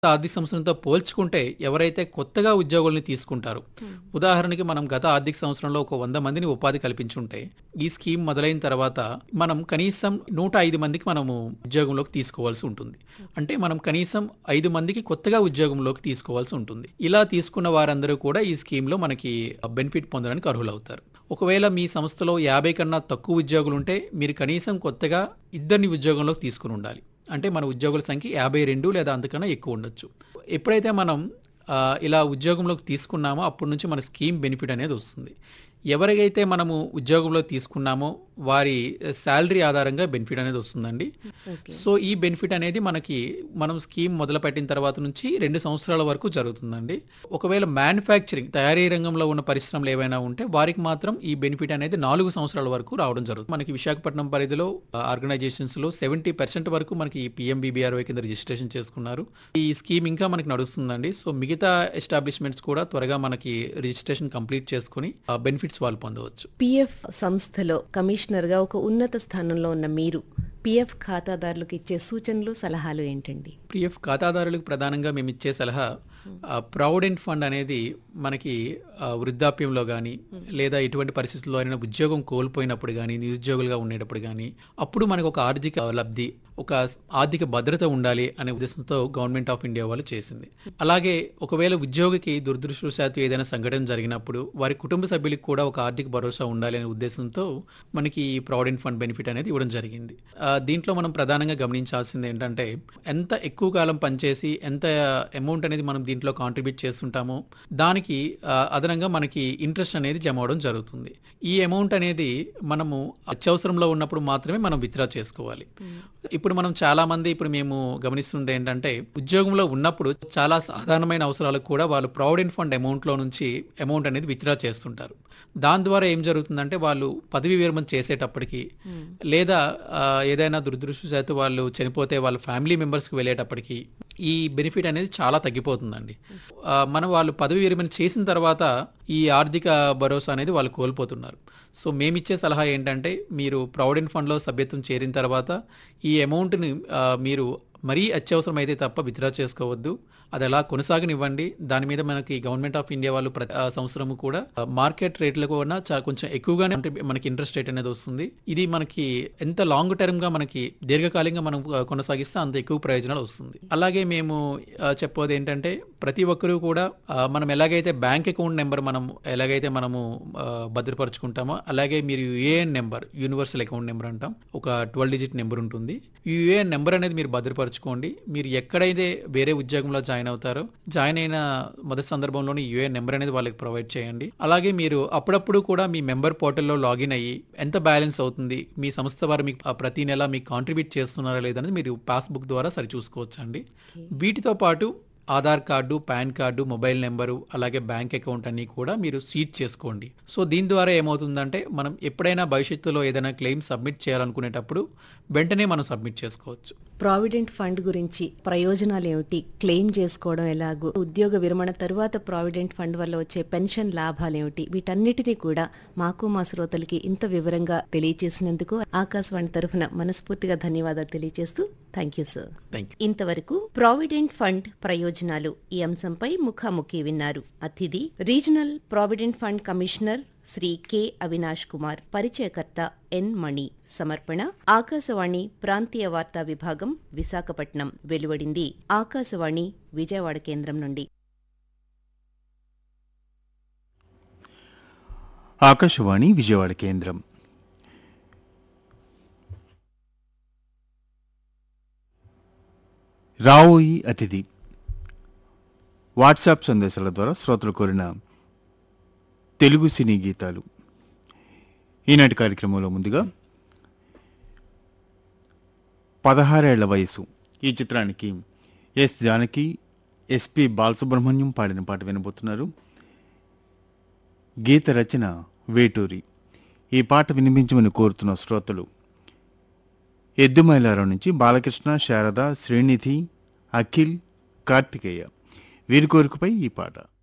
ఆర్థిక సంవత్సరంతో పోల్చుకుంటే ఎవరైతే కొత్తగా ఉద్యోగుల్ని తీసుకుంటారో ఉదాహరణకి మనం గత ఆర్థిక సంవత్సరంలో ఒక వంద మందిని ఉపాధి కల్పించుంటే ఈ స్కీమ్ మొదలైన తర్వాత మనం కనీసం నూట ఐదు మందికి మనము ఉద్యోగంలోకి తీసుకోవాల్సి ఉంటుంది అంటే మనం కనీసం ఐదు మందికి కొత్తగా ఉద్యోగంలోకి తీసుకోవాల్సి ఉంటుంది ఇలా తీసుకున్న వారందరూ కూడా ఈ స్కీమ్లో మనకి బెనిఫిట్ పొందడానికి అర్హులవుతారు ఒకవేళ మీ సంస్థలో యాభై కన్నా తక్కువ ఉద్యోగులు ఉంటే మీరు కనీసం కొత్తగా ఇద్దరిని ఉద్యోగంలోకి తీసుకుని ఉండాలి అంటే మన ఉద్యోగుల సంఖ్య యాభై రెండు లేదా అంతకన్నా ఎక్కువ ఉండొచ్చు ఎప్పుడైతే మనం ఆ, ఇలా ఉద్యోగంలోకి తీసుకున్నామో అప్పటి నుంచి మన స్కీమ్ బెనిఫిట్ అనేది వస్తుంది ఎవరికైతే మనము ఉద్యోగంలో తీసుకున్నామో వారి శాలరీ ఆధారంగా బెనిఫిట్ అనేది వస్తుందండి ఓకే సో ఈ బెనిఫిట్ అనేది మనకి మనం స్కీమ్ మొదలుపెట్టిన తర్వాత నుంచి రెండు సంవత్సరాల వరకు జరుగుతుందండి ఒకవేళ మ్యానుఫ్యాక్చరింగ్ తయారీ రంగంలో ఉన్న పరిశ్రమలు ఏవైనా ఉంటే వారికి మాత్రం ఈ బెనిఫిట్ అనేది నాలుగు సంవత్సరాల వరకు రావడం జరుగుతుంది మనకి విశాఖపట్నం పరిధిలో ఆర్గనైజేషన్స్ లో సెవెంటీ పర్సెంట్ వరకు మనకి పిఎంబీబీఆర్వై కింద రిజిస్ట్రేషన్ చేసుకున్నారు ఈ స్కీమ్ ఇంకా మనకి నడుస్తుందండి సో మిగతా ఎస్టాబ్లిష్మెంట్స్ కూడా త్వరగా మనకి రిజిస్ట్రేషన్ కంప్లీట్ చేసుకుని బెనిఫిట్స్ వాళ్ళు పొందవచ్చు పిఎఫ్ సంస్థలో కమిషనర్ గా ఒక ఉన్నత స్థానంలో ఉన్న మీరు పిఎఫ్ ఖాతాదారులకు ఇచ్చే సూచనలు సలహాలు ఏంటండి పిఎఫ్ ఖాతాదారులకు ప్రధానంగా మేము ఇచ్చే సలహా ప్రావిడెంట్ ఫండ్ అనేది మనకి ఆ, వృద్ధాప్యంలో కానీ లేదా ఎటువంటి పరిస్థితుల్లో అయినా ఉద్యోగం కోల్పోయినప్పుడు కానీ నిరుద్యోగులుగా ఉండేటప్పుడు కానీ అప్పుడు మనకు ఒక ఆర్థిక లబ్ధి ఒక ఆర్థిక భద్రత ఉండాలి అనే ఉద్దేశంతో గవర్నమెంట్ ఆఫ్ ఇండియా వాళ్ళు చేసింది అలాగే ఒకవేళ ఉద్యోగికి దురదృష్టవశాత్తు ఏదైనా సంఘటన జరిగినప్పుడు వారి కుటుంబ సభ్యులకు కూడా ఒక ఆర్థిక భరోసా ఉండాలి అనే ఉద్దేశంతో మనకి ఈ ప్రావిడెంట్ ఫండ్ బెనిఫిట్ అనేది ఇవ్వడం జరిగింది ఆ, దీంట్లో మనం ప్రధానంగా గమనించాల్సింది ఏంటంటే ఎంత ఎక్కువ కాలం పనిచేసి ఎంత అమౌంట్ అనేది మనం దీంట్లో కాంట్రిబ్యూట్ చేస్తుంటామో దానికి ఆ, అదనంగా మనకి ఇంట్రెస్ట్ అనేది జమ అవడం జరుగుతుంది ఈ అమౌంట్ అనేది మనము అత్యవసరంలో ఉన్నప్పుడు మాత్రమే మనం విత్డ్రా చేసుకోవాలి ఇప్పుడు మనం చాలా మంది ఇప్పుడు మేము గమనిస్తుంది ఏంటంటే ఉద్యోగంలో ఉన్నప్పుడు చాలా సాధారణమైన అవసరాలకు కూడా వాళ్ళు ప్రావిడెంట్ ఫండ్ అమౌంట్ లో నుంచి అమౌంట్ అనేది విత్డ్రా చేస్తుంటారు దాని ద్వారా ఏం జరుగుతుందంటే వాళ్ళు పదవి విరమణ చేసేటప్పటికి లేదా ఆ, ఏదైనా దురదృష్టవశాత్తు వాళ్ళు చనిపోతే వాళ్ళ ఫ్యామిలీ మెంబర్స్కి వెళ్ళేటప్పటికి ఈ బెనిఫిట్ అనేది చాలా తగ్గిపోతుందండి ఆ, మనం వాళ్ళు పదవి విరమణ చేసిన తర్వాత ఈ ఆర్థిక భరోసా అనేది వాళ్ళు కోల్పోతున్నారు సో మేమిచ్చే సలహా ఏంటంటే మీరు ప్రావిడెంట్ ఫండ్లో సభ్యత్వం చేరిన తర్వాత ఈ అమౌంట్ని ఆ, మీరు మరీ అత్యవసరం అయితే తప్ప విత్డ్రా చేసుకోవద్దు అది అలా కొనసాగనివ్వండి దాని మీద మనకి గవర్నమెంట్ ఆఫ్ ఇండియా వాళ్ళు ప్రతి ఆ, సంవత్సరము కూడా ఆ, మార్కెట్ రేట్లకు కన్నా చాలా కొంచెం ఎక్కువగానే అంటే మనకి ఇంట్రెస్ట్ రేట్ అనేది వస్తుంది ఇది మనకి ఎంత లాంగ్ టర్మ్ గా మనకి దీర్ఘకాలికంగా మనం ఆ, కొనసాగిస్తే అంత ఎక్కువ ప్రయోజనాలు వస్తుంది అలాగే మేము ఆ, చెప్పేది ఏంటంటే ప్రతి ఒక్కరూ కూడా ఆ, మనం ఎలాగైతే బ్యాంక్ అకౌంట్ నెంబర్ మనం ఎలాగైతే మనము ఆ, భద్రపరుచుకుంటామో అలాగే మీరు UAN number universal account number అంటాం ఒక ట్వెల్వ్ డిజిట్ నెంబర్ ఉంటుంది ఈ యుఏఎన్ నెంబర్ అనేది మీరు భద్రపరచుకోండి మీరు ఎక్కడైతే వేరే ఉద్యోగంలో జాయిన్ అవుతారో జాయిన్ అయిన మొదటి సందర్భంలోనే యుఏఎన్ నెంబర్ అనేది వాళ్ళకి ప్రొవైడ్ చేయండి అలాగే మీరు అప్పుడప్పుడు కూడా మీ మెంబర్ పోర్టల్లో లాగిన్ అయ్యి ఎంత బ్యాలెన్స్ అవుతుంది మీ సంస్థ వారు మీకు ఆ ప్రతి నెల మీకు కాంట్రిబ్యూట్ చేస్తున్నారా లేదనేది మీరు పాస్బుక్ ద్వారా సరి చూసుకోవచ్చండి వీటితో పాటు Aadhaar card PAN card mobile number అలాగే బ్యాంక్ అకౌంట్ అన్ని కూడా మీరు సీట్ చేసుకోండి సో దీని ద్వారా ఏమవుతుందంటే మనం ఎప్పుడైనా భవిష్యత్తులో ఏదైనా క్లెయిమ్ సబ్మిట్ చేయాలనుకునేటప్పుడు వెంటనే మనం సబ్మిట్ చేసుకోవచ్చు ప్రావిడెంట్ ఫండ్ గురించి ప్రయోజనాలు ఏమిటి క్లెయిమ్ చేసుకోవడం ఎలాగో ఉద్యోగ విరమణ తరువాత ప్రావిడెంట్ ఫండ్ వల్ల వచ్చే పెన్షన్ లాభాలు ఏమిటి వీటన్నిటినీ కూడా మాకు మా శ్రోతలకి ఇంత వివరంగా తెలియచేసినందుకు ఆకాశవాణి తరఫున మనస్ఫూర్తిగా ధన్యవాదాలు తెలియజేస్తూ thank you sir thank you ఇంతవరకు ప్రావిడెంట్ ఫండ్ ప్రయోజనాలు ఈ అంశంపై ముఖాముఖి విన్నారు అతిథి regional provident fund commissioner Shri K Avinash Kumar పరిచయకర్త ఎన్ మణి సమర్పణ ఆకాశవాణి ప్రాంతీయ వార్తా విభాగం విశాఖపట్నం వెలువడింది ఆకాశవాణి విజయవాడ కేంద్రం నుండి ఆకాశవాణి విజయవాడ కేంద్రం రావోయి అతిథి వాట్సాప్ సందేశాల ద్వారా శ్రోతలు కోరిన తెలుగు సినీ గీతాలు ఈనాటి కార్యక్రమంలో ముందుగా పదహారేళ్ల వయసు ఈ చిత్రానికి ఎస్ జానకి ఎస్పి బాలసుబ్రహ్మణ్యం పాడిన పాట వినబోతున్నారు గీత రచన వేటూరి ఈ పాట వినిపించమని కోరుతున్న శ్రోతలు ఎద్దుమైలారం నుంచి బాలకృష్ణ శారద శ్రీనిధి అఖిల్ కార్తికేయ వీరి కోరికపై ఈ పాట